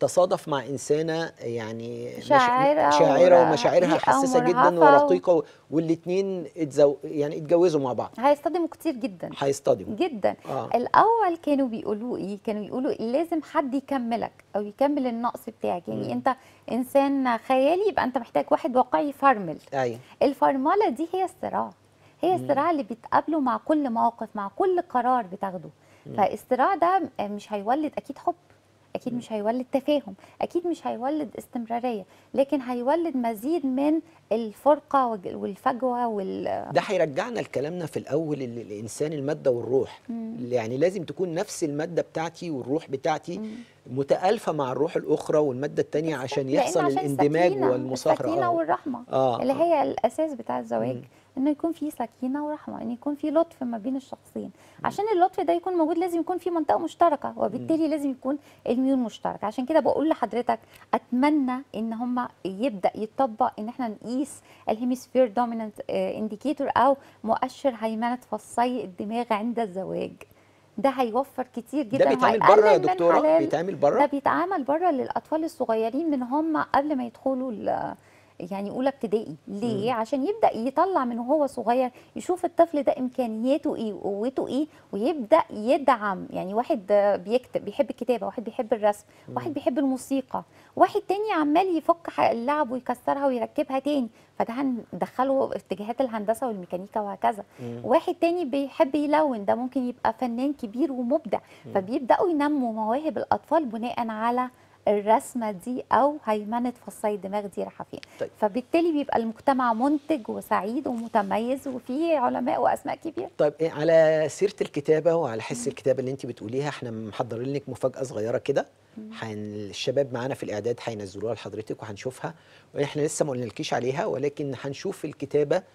تصادف مع انسانه يعني مش- شاعرة شاعره ور- ومشاعرها رقيقة حساسه جدا ومرهفة و- ورقيقه و... والاثنين اتزو... يعني اتجوزوا مع بعض هيصطدموا كتير جدا هيصطدموا جدا اه الاول كانوا بيقولوا ايه كانوا يقولوا لازم حد يكملك او يكمل النقص بتاعك يعني مم. انت انسان خيالي يبقى انت محتاج واحد واقعي يفرمل ايوه الفرمله دي هي الصراع هي مم. الصراع اللي بتقابله مع كل موقف مع كل قرار بتاخده مم. فالصراع ده مش هيولد اكيد حب اكيد مش هيولد تفاهم اكيد مش هيولد استمراريه لكن هيولد مزيد من الفرقه والج- والفجوه وال ده هيرجعنا لكلامنا في الاول اللي الانسان الماده والروح مم. يعني لازم تكون نفس الماده بتاعتي والروح بتاعتي مم. متالفه مع الروح الاخرى والماده الثانيه عشان لأن يحصل عشان الاندماج السكينة- والمصاهره السكينه اه والرحمه اه اللي آه. هي الاساس بتاع الزواج مم. انه يكون في سكينه ورحمه ان يكون في لطف ما بين الشخصين عشان اللطف ده يكون موجود لازم يكون في منطقه مشتركه وبالتالي لازم يكون الميول مشتركه عشان كده بقول لحضرتك اتمنى ان هم يبدا يتطبق ان احنا نقيس الهيميسفير دومينانت انديكيتور او مؤشر هيمنه فصي الدماغ عند الزواج ده هيوفر كتير جدا ده بيتعمل وهيقلل بره يا من دكتوره حلال بيتعمل ده بره بيتعمل بره للاطفال الصغيرين من هم قبل ما يدخلوا ال- يعني اولى ابتدائي ليه مم. عشان يبدا يطلع من وهو صغير يشوف الطفل ده امكانياته ايه وقوته ايه ويبدا يدعم يعني واحد آه، بيكتب بيحب الكتابه واحد بيحب الرسم واحد بيحب الموسيقى واحد تاني عمال يفك ح- اللعب ويكسرها ويركبها تاني فده هندخله في اتجاهات الهندسه والميكانيكا وهكذا مم. واحد تاني بيحب يلون ده ممكن يبقى فنان كبير ومبدع فبيبداوا ينموا مواهب الاطفال بناء على الرسمه دي او هيمنه فصي الدماغ دي رايحه فين طيب. فبالتالي بيبقى المجتمع منتج وسعيد ومتميز وفيه علماء واسماء كبيره طيب إيه على سيره الكتابه وعلى حس الكتابه اللي انت بتقوليها احنا محضرين لك مفاجاه صغيره كده حن الشباب معانا في الاعداد هينزلوها لحضرتك وهنشوفها واحنا لسه ما قلنالكيش عليها ولكن هنشوف الكتابه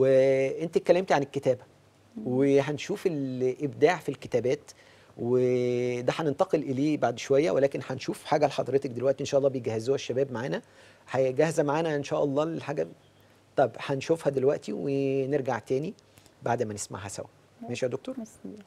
وانت اتكلمتي عن الكتابه وهنشوف الابداع في الكتابات وده هننتقل اليه بعد شويه ولكن هنشوف حاجه لحضرتك دلوقتي ان شاء الله بيجهزوها الشباب معانا هي جاهزه معانا ان شاء الله الحاجه طب هنشوفها دلوقتي ونرجع تاني بعد ما نسمعها سوا ماشي يا دكتور ميرسي.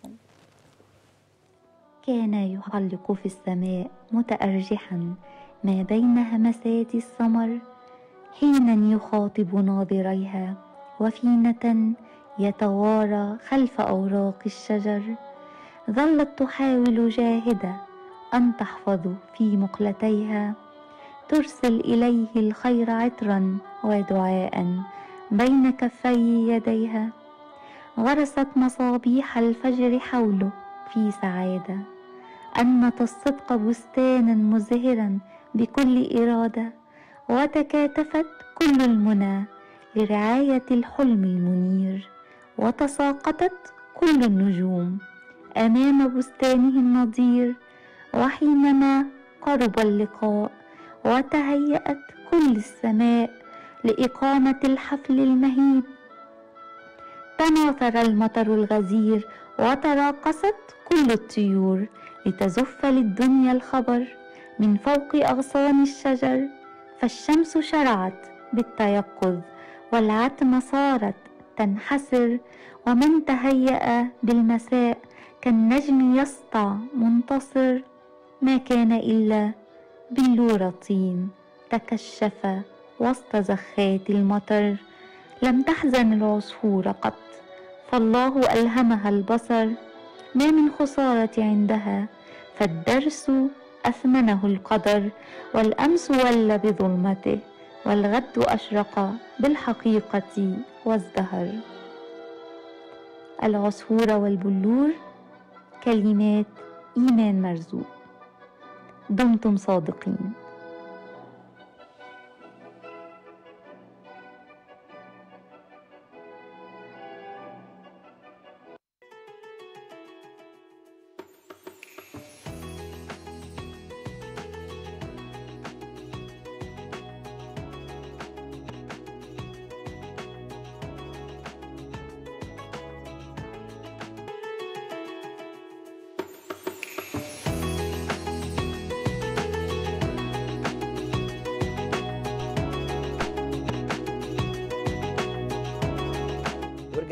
كان يحلق في السماء متأرجحا ما بين همسات السمر حينا يخاطب ناظريها وفينة يتوارى خلف أوراق الشجر ظلت تحاول جاهدة أن تحفظ في مقلتيها ترسل إليه الخير عطرا ودعاء بين كفي يديها غرست مصابيح الفجر حوله في سعادة أنمت الصدق بستانا مزهرا بكل إرادة وتكاتفت كل المنى لرعاية الحلم المنير وتساقطت كل النجوم أمام بستانه النضير وحينما قرب اللقاء وتهيأت كل السماء لإقامة الحفل المهيب تناثر المطر الغزير وتراقصت كل الطيور لتزف للدنيا الخبر من فوق أغصان الشجر فالشمس شرعت بالتيقظ والعتمة صارت تنحسر ومن تهيأ بالمساء كالنجم يسطع منتصر ما كان إلا بلور طين تكشف وسط زخات المطر لم تحزن العصفور قط فالله ألهمها البصر ما من خسارة عندها فالدرس أثمنه القدر والأمس ول بظلمته والغد أشرق بالحقيقة وازدهر العصفور والبلور كلمات إيمان مرزوق دمتم صادقين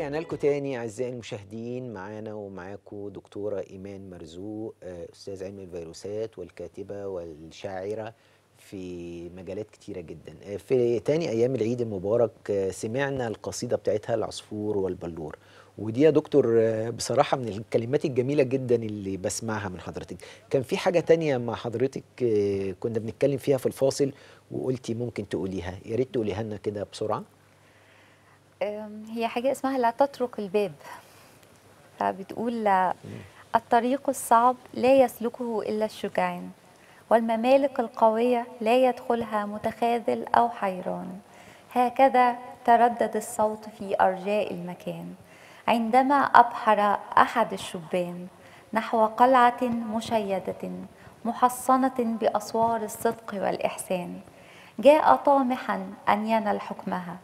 ورجعنا لكم تاني اعزائي المشاهدين معانا ومعاكم دكتوره ايمان مرزوق آه، استاذ علم الفيروسات والكاتبه والشاعره في مجالات كتيره جدا آه، في تاني ايام العيد المبارك آه، سمعنا القصيده بتاعتها العصفور والبلور ودي يا دكتور آه، بصراحه من الكلمات الجميله جدا اللي بسمعها من حضرتك كان في حاجه تانية مع حضرتك آه، كنا بنتكلم فيها في الفاصل وقلتي ممكن تقوليها يا ريت تقوليها لنا كده بسرعه أم، هي حاجة اسمها لا تترك الباب فبتقول لا، الطريق الصعب لا يسلكه إلا الشجعان والممالك القوية لا يدخلها متخاذل أو حيران هكذا تردد الصوت في أرجاء المكان عندما أبحر أحد الشبان نحو قلعة مشيدة محصنة بأسوار الصدق والإحسان جاء طامحا أن ينل حكمها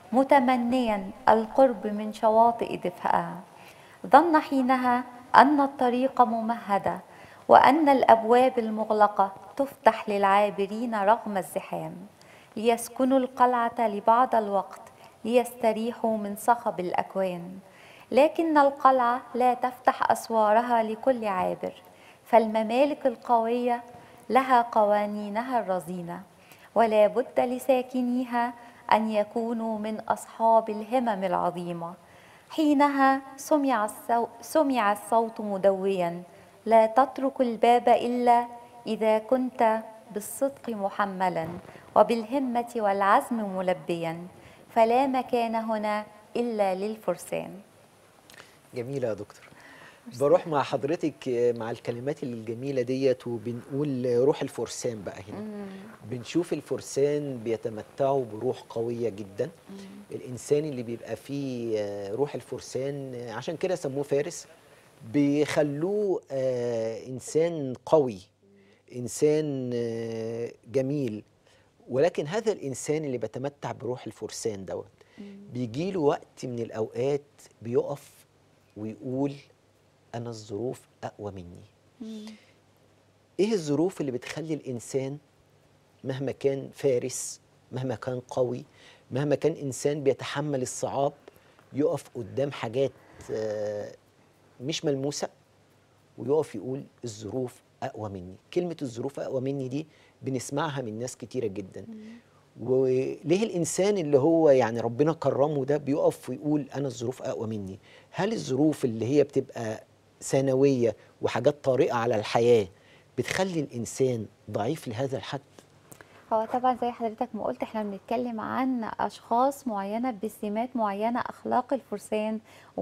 متمنيا القرب من شواطئ دفئها ظن حينها أن الطريق ممهدة وأن الأبواب المغلقة تفتح للعابرين رغم الزحام ليسكنوا القلعة لبعض الوقت ليستريحوا من صخب الأكوان لكن القلعة لا تفتح أسوارها لكل عابر فالممالك القوية لها قوانينها الرزينة ولا بد لساكنيها أن يكونوا من أصحاب الهمم العظيمة حينها سمع, الصو... سمع الصوت مدويا لا تترك الباب إلا إذا كنت بالصدق محملا وبالهمة والعزم ملبيا فلا مكان هنا إلا للفرسان جميلة يا دكتور بروح مع حضرتك مع الكلمات الجميلة ديت وبنقول روح الفرسان بقى هنا بنشوف الفرسان بيتمتعوا بروح قوية جدا الإنسان اللي بيبقى فيه آه، روح الفرسان آه، عشان كده سموه فارس بيخلوه آه، إنسان قوي إنسان آه، جميل ولكن هذا الإنسان اللي بيتمتع بروح الفرسان دوت بيجيله وقت من الأوقات بيقف ويقول أنا الظروف أقوى مني إيه الظروف اللي بتخلي الإنسان مهما كان فارس مهما كان قوي مهما كان إنسان بيتحمل الصعاب يقف قدام حاجات آه، مش ملموسة ويقف يقول الظروف أقوى مني كلمة الظروف أقوى مني دي بنسمعها من ناس كتيرة جدا وليه الإنسان اللي هو يعني ربنا كرمه ده بيقف ويقول أنا الظروف أقوى مني هل الظروف اللي هي بتبقى ثانوية وحاجات طارئة على الحياة بتخلي الإنسان ضعيف لهذا الحد هو طبعا زي حضرتك ما قلت احنا بنتكلم عن اشخاص معينه بسمات معينه اخلاق الفرسان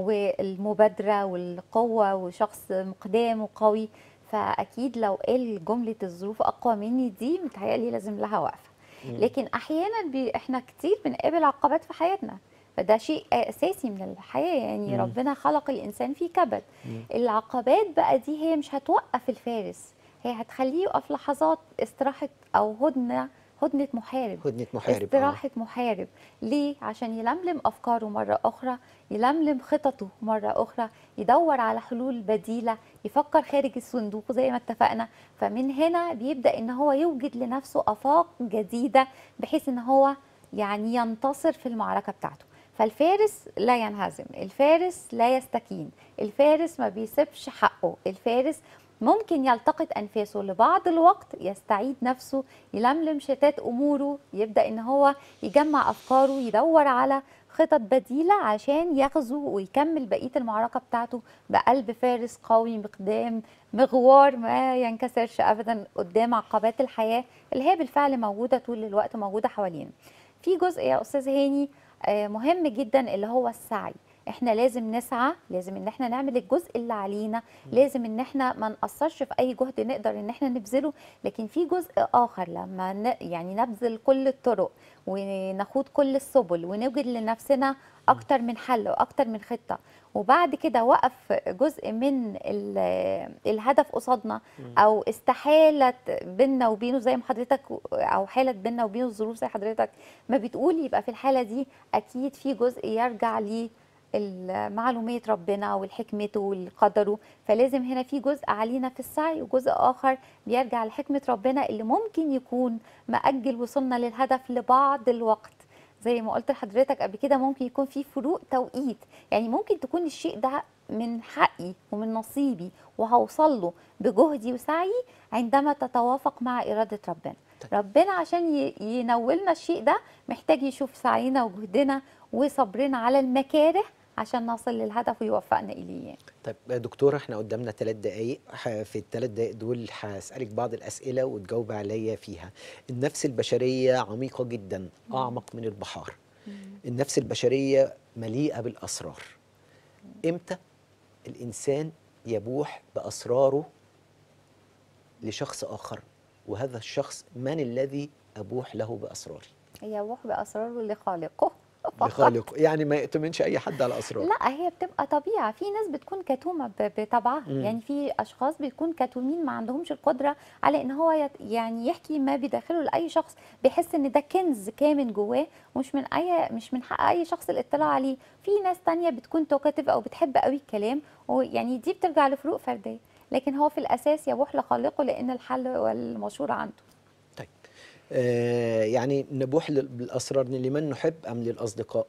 والمبادره والقوه وشخص مقدام وقوي فاكيد لو قال جمله الظروف اقوى مني دي متهيألي لازم لها وقفه لكن احيانا بي احنا كتير بنقابل عقبات في حياتنا فده شيء اساسي من الحياه يعني مم. ربنا خلق الانسان في كبد مم. العقبات بقى دي هي مش هتوقف الفارس هي هتخليه يقف لحظات استراحه او هدنه هدنه محارب هدنة محارب آه. استراحة محارب ليه؟ عشان يلملم أفكاره مرة أخرى يلملم خططه مرة أخرى يدور على حلول بديلة يفكر خارج الصندوق زي ما اتفقنا فمن هنا بيبدأ إن هو يوجد لنفسه آفاق جديدة بحيث إن هو يعني ينتصر في المعركة بتاعته فالفارس لا ينهزم الفارس لا يستكين الفارس ما بيسيبش حقه الفارس ممكن يلتقط أنفاسه لبعض الوقت يستعيد نفسه يلملم شتات أموره يبدأ إن هو يجمع أفكاره يدور على خطط بديلة عشان يغزو ويكمل بقية المعركة بتاعته بقلب فارس قوي مقدام مغوار ما ينكسرش أبدا قدام عقبات الحياة اللي هي بالفعل موجودة طول الوقت موجودة حوالينا في جزء يا أستاذ هاني آه، مهم جدا اللي هو السعي احنا لازم نسعى لازم ان احنا نعمل الجزء اللي علينا لازم ان احنا ما نقصرش في اي جهد نقدر ان احنا نبذله لكن في جزء اخر لما ن... يعني نبذل كل الطرق ونخوض كل السبل ونوجد لنفسنا اكتر من حل واكتر من خطه وبعد كده وقف جزء من ال- الهدف قصادنا او استحالت بيننا وبينه زي ما حضرتك او حالت بيننا وبينه الظروف زي حضرتك ما بتقول يبقى في الحاله دي اكيد في جزء يرجع ليه معلومية ربنا والحكمته والقدره فلازم هنا في جزء علينا في السعي وجزء آخر بيرجع لحكمة ربنا اللي ممكن يكون مأجل وصولنا للهدف لبعض الوقت زي ما قلت لحضرتك قبل كده ممكن يكون في فروق توقيت يعني ممكن تكون الشيء ده من حقي ومن نصيبي وهوصل له بجهدي وسعي عندما تتوافق مع إرادة ربنا طيب. ربنا عشان ي- ينولنا الشيء ده محتاج يشوف سعينا وجهدنا وصبرنا على المكاره عشان نصل للهدف ويوفقنا إليه طيب يا دكتورة احنا قدامنا ثلاث دقايق ح- في الثلاث دقايق دول هسألك بعض الأسئلة وتجاوب عليا فيها النفس البشرية عميقة جدا أعمق من البحار النفس البشرية مليئة بالأسرار إمتى الإنسان يبوح بأسراره لشخص آخر وهذا الشخص من الذي أبوح له بأسراري يروح بأسراره لخالقه فقط. لخالق يعني ما يأتمنش أي حد على أسراره لا هي بتبقى طبيعه في ناس بتكون كتومه ب- بطبعها مم. يعني في اشخاص بيكون كتومين ما عندهمش القدره على ان هو يت يعني يحكي ما بداخله لاي شخص بيحس ان ده كنز كامن جواه ومش من اي مش من حق اي شخص الاطلاع عليه في ناس تانية بتكون توكاتيف او بتحب قوي الكلام ويعني دي بترجع لفروق فرديه لكن هو في الاساس يبوح لخالقه لان الحل والمشوره عنده طيب آه يعني نبوح لل- بالأسرار لمن نحب أم للأصدقاء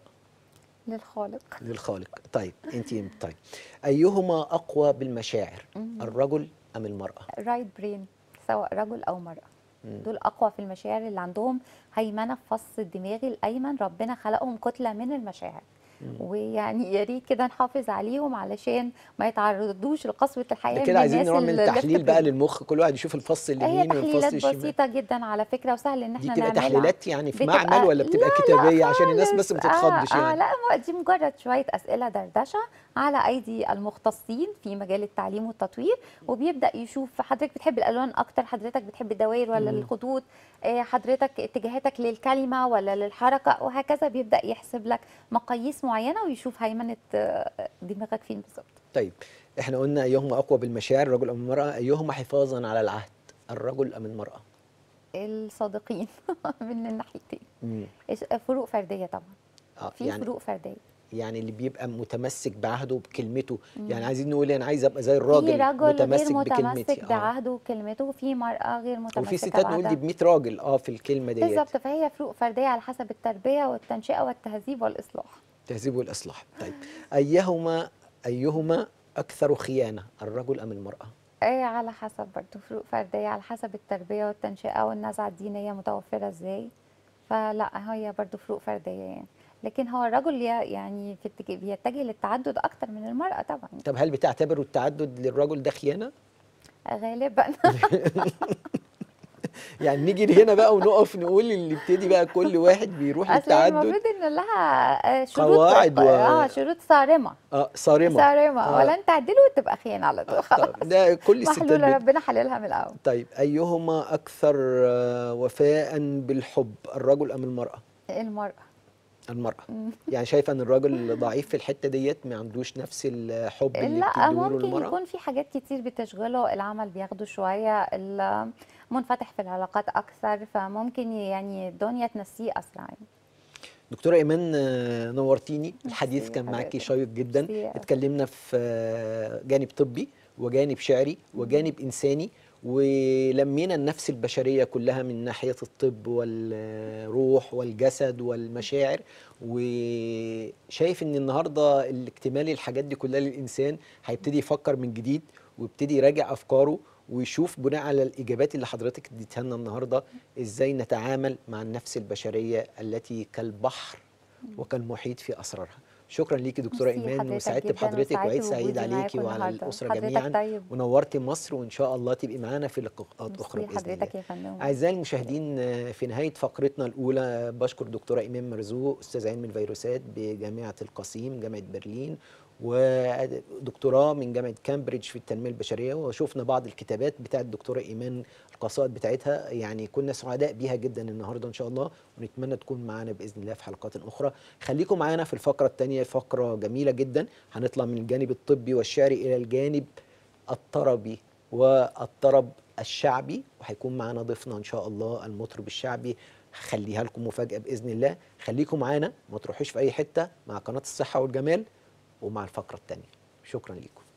للخالق للخالق طيب انت طيب ايهما اقوى بالمشاعر مم. الرجل ام المراه رايت برين سواء رجل او مراه مم. دول اقوى في المشاعر اللي عندهم هيمنه في فص الدماغ الايمن ربنا خلقهم كتله من المشاعر مم. ويعني يا ريت كده نحافظ عليهم علشان ما يتعرضوش لقسوه الحياه ده من كده عايزين الناس نعمل اللي تحليل left بقى brain. للمخ كل واحد يشوف الفص هي اليمين والفص تحليلات الشمال بسيطه جدا على فكره وسهل ان دي احنا بتبقى نعملها تحليلات يعني في بتبقى- معمل ولا بتبقى لا، لا كتابيه عشان الناس بس ما خالص. تتخضش آه آه يعني لا ما دي مجرد شويه اسئله دردشه على ايدي المختصين في مجال التعليم والتطوير وبيبدا يشوف حضرتك بتحب الالوان اكتر حضرتك بتحب الدوائر ولا مم. الخطوط آه، حضرتك اتجاهاتك للكلمه ولا للحركه وهكذا بيبدا يحسب لك مقاييس معينه ويشوف هيمنه آه، دماغك فين بالظبط طيب احنا قلنا ايهما اقوى بالمشاعر الرجل ام المراه ايهما حفاظا على العهد الرجل ام المراه الصادقين من الناحيتين مم. إيش- فروق فرديه طبعا اه في يعني فروق فرديه يعني اللي بيبقى متمسك بعهده بكلمته مم. يعني عايزين نقول انا عايز ابقى زي في الراجل رجل غير متمسك متمسك بكلمتي آه. بعهده وكلمته وفي مرأة غير متمسكة وفي ستات نقول دي بعهدها. ب 100 راجل اه في الكلمه ديت بالظبط فهي فروق فردية على حسب التربية والتنشئة والتهذيب والإصلاح تهذيب والاصلاح طيب ايهما ايهما اكثر خيانه الرجل ام المراه ايه على حسب برضه فروق فردية على حسب التربية والتنشئة والنزعة الدينية متوفرة ازاي فلا هي برضه فروق فردية يعني لكن هو الرجل ي- يعني في التج- بيتجه للتعدد أكتر من المرأة طبعا طب هل بتعتبروا التعدد للرجل ده خيانه غالبا يعني نيجي هنا بقى ونقف نقول اللي يبتدي بقى كل واحد بيروح أصل هي للتعدد المفروض إن لها آه، شروط قواعد و- اه شروط صارمة اه صارمه صارمة آه. ولا تعدلوا وتبقى خيانة على طول خلاص طب ده كل الستات محلولة بت... ربنا حللها من الأول طيب ايهما اكثر آه، وفاء بالحب الرجل ام المراه المرأة المراه مم. يعني شايفه ان الراجل ضعيف في الحته ديت ما عندوش نفس الحب اللي لا بتديله ممكن المراه يكون في حاجات كتير بتشغله العمل بياخده شوية ال- منفتح في العلاقات أكثر فممكن يعني الدنيا تنسيه أسرع يعني. دكتوره ايمان آه، نورتيني الحديث ميرسي كان معاكي حضرتك. شيق جدا ميرسي أوي. اتكلمنا في آه، جانب طبي وجانب شعري وجانب انساني ولمينا النفس البشريه كلها من ناحيه الطب والروح والجسد والمشاعر وشايف ان النهارده الاكتمال الحاجات دي كلها للانسان هيبتدي يفكر من جديد ويبتدي يراجع افكاره ويشوف بناء على الاجابات اللي حضرتك اديتها لنا النهارده ازاي نتعامل مع النفس البشريه التي كالبحر وكالمحيط في اسرارها شكرا ليكي دكتوره ميرسي ايمان حضرتك وسعدت جداً بحضرتك وسعدت وعيد سعيد بوجودي عليكي معاكم وعلى النهاردة. الاسره حضرتك جميعا طيب ونورتي مصر وان شاء الله تبقي معانا في لقاءات اخرى ميرسي باذن الله حضرتك يا فندم أعزائي المشاهدين آه، في نهاية فقرتنا الأولى بشكر دكتورة إيمان مرزوق أستاذ علم الفيروسات بجامعة القصيم جامعة برلين ودكتوراه من جامعة كامبريدج في التنمية البشرية وشفنا بعض الكتابات بتاعت الدكتورة إيمان القصائد بتاعتها يعني كنا سعداء بيها جدا النهاردة إن شاء الله ونتمنى تكون معانا بإذن الله في حلقات أخرى خليكم معانا في الفقرة الثانية فقرة جميلة جدا هنطلع من الجانب الطبي والشعري إلى الجانب الطربي والطرب الشعبي وهيكون معانا ضيفنا ان شاء الله المطرب الشعبي هخليها لكم مفاجاه باذن الله خليكم معانا ما تروحوش في اي حته مع قناه الصحه والجمال ومع الفقره الثانيه شكرا لكم